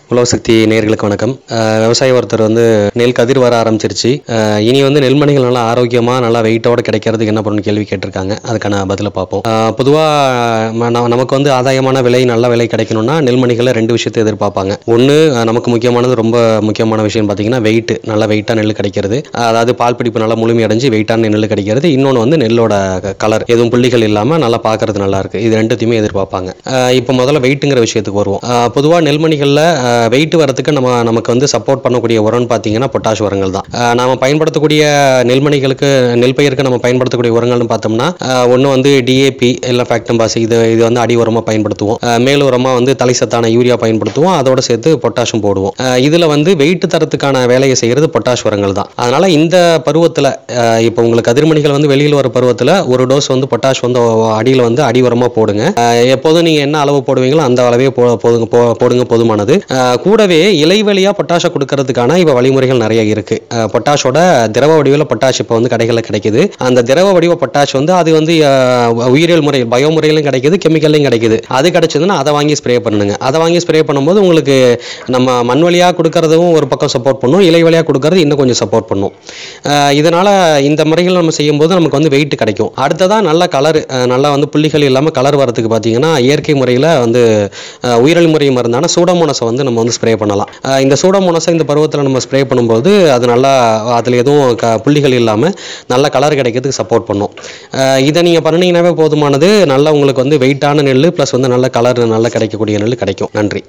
உழவு சக்தி நேர்களுக்கு வணக்கம் அஹ் விவசாயி ஒருத்தர் வந்து நெல் கதிர் வர ஆரம்பிச்சிருச்சு அஹ் இனி வந்து நெல்மணிகள் நல்லா ஆரோக்கியமாக நல்லா வெயிட்டோட கிடைக்கிறதுக்கு என்ன பண்ணணும் கேள்வி கேட்டிருக்காங்க அதுக்கான பதிலை பார்ப்போம் பொதுவாக நமக்கு வந்து ஆதாயமான விலை நல்ல விலை கிடைக்கணும்னா நெல்மணிகளை ரெண்டு விஷயத்தை எதிர்பார்ப்பாங்க ஒன்று நமக்கு முக்கியமானது ரொம்ப முக்கியமான விஷயம் பார்த்தீங்கன்னா வெயிட் நல்ல வெயிட்டாக நெல் கிடைக்கிறது அதாவது பால் பிடிப்பு நல்லா முழுமையடைஞ்சு வெயிட்டான நெல் கிடைக்கிறது இன்னொன்று வந்து நெல்லோட கலர் எதுவும் புள்ளிகள் இல்லாமல் நல்லா பார்க்கறது நல்லா இருக்கு இது ரெண்டுத்தையுமே எதிர்பார்ப்பாங்க அஹ் இப்போ முதல்ல வெயிட்டுங்கிற விஷயத்துக்கு வருவோம் பொதுவாக நெல்மணிகளில் வெயிட் வரதுக்கு நம்ம நமக்கு வந்து சப்போர்ட் பண்ணக்கூடிய உரம்னு பார்த்தீங்கன்னா பொட்டாஷ் உரங்கள் தான் அஹ் நாம பயன்படுத்தக்கூடிய நெல்மணிகளுக்கு நெல் பயிருக்கு நம்ம பயன்படுத்தக்கூடிய உரங்கள்னு பார்த்தோம்னா ஒன்று வந்து டிஏபி இல்லை ஃபேக்டம்பாஸ் இது இது வந்து அடி உரமாக பயன்படுத்துவோம் அஹ் மேல் உரமாக வந்து தலை சத்தான யூரியா பயன்படுத்துவோம் அதோட சேர்த்து பொட்டாஷும் போடுவோம் அஹ் இதுல வந்து வெயிட் தரத்துக்கான வேலையை செய்கிறது பொட்டாஷ் உரங்கள் தான் அதனால இந்த பருவத்தில் இப்போ உங்களுக்கு கதிர்மணிகள் வந்து வெளியில் வர பருவத்தில் ஒரு டோஸ் வந்து பொட்டாஷ் வந்து அடியில் வந்து அடி உரமாக போடுங்க அஹ் எப்போதும் நீங்கள் என்ன அளவு போடுவீங்களோ அந்த அளவே போ போதுங்க போ போடுங்க போதுமானது அஹ் கூடவே இலைவழியாக பொட்டாஷை கொடுக்கறதுக்கான இப்போ வழிமுறைகள் நிறைய இருக்கு அஹ் பொட்டாஷோட திரவ வடிவில் பொட்டாஷ் இப்போ வந்து கடைகளில் கிடைக்குது அந்த திரவ வடிவ பொட்டாஷ் வந்து அது வந்து அஹ், உயிரியல் முறை பயோ முறையிலும் கிடைக்குது கெமிக்கல்லையும் கிடைக்குது அது கிடைச்சதுன்னா அதை வாங்கி ஸ்ப்ரே பண்ணுங்க அதை வாங்கி ஸ்ப்ரே பண்ணும்போது உங்களுக்கு நம்ம மண் வழியாக கொடுக்கறதும் ஒரு பக்கம் சப்போர்ட் பண்ணும் இலை வழியாக கொடுக்கறது இன்னும் கொஞ்சம் சப்போர்ட் பண்ணும் அஹ் இதனால இந்த முறைகள் நம்ம செய்யும்போது நமக்கு வந்து வெயிட் கிடைக்கும் அடுத்ததா நல்ல கலர் நல்லா வந்து புள்ளிகள் இல்லாமல் கலர் வரதுக்கு பார்த்தீங்கன்னா இயற்கை முறையில் வந்து அஹ், உயிரியல் முறை மருந்தான சூடோமோனஸை வந்து நம்ம வந்து ஸ்ப்ரே பண்ணலாம் அஹ் இந்த சூடோமோனஸை இந்த பருவத்தில் நம்ம ஸ்ப்ரே பண்ணும்போது அது நல்லா அதில் எதுவும் க புள்ளிகள் இல்லாமல் நல்ல கலர் கிடைக்கிறதுக்கு சப்போர்ட் பண்ணும் அஹ் இதை நீங்கள் பண்ணினீங்கன்னாவே போதுமானது நல்லா உங்களுக்கு வந்து வெயிட்டான நெல் ப்ளஸ் வந்து நல்ல கலர் நல்லா கிடைக்கக்கூடிய நெல் கிடைக்கும் நன்றி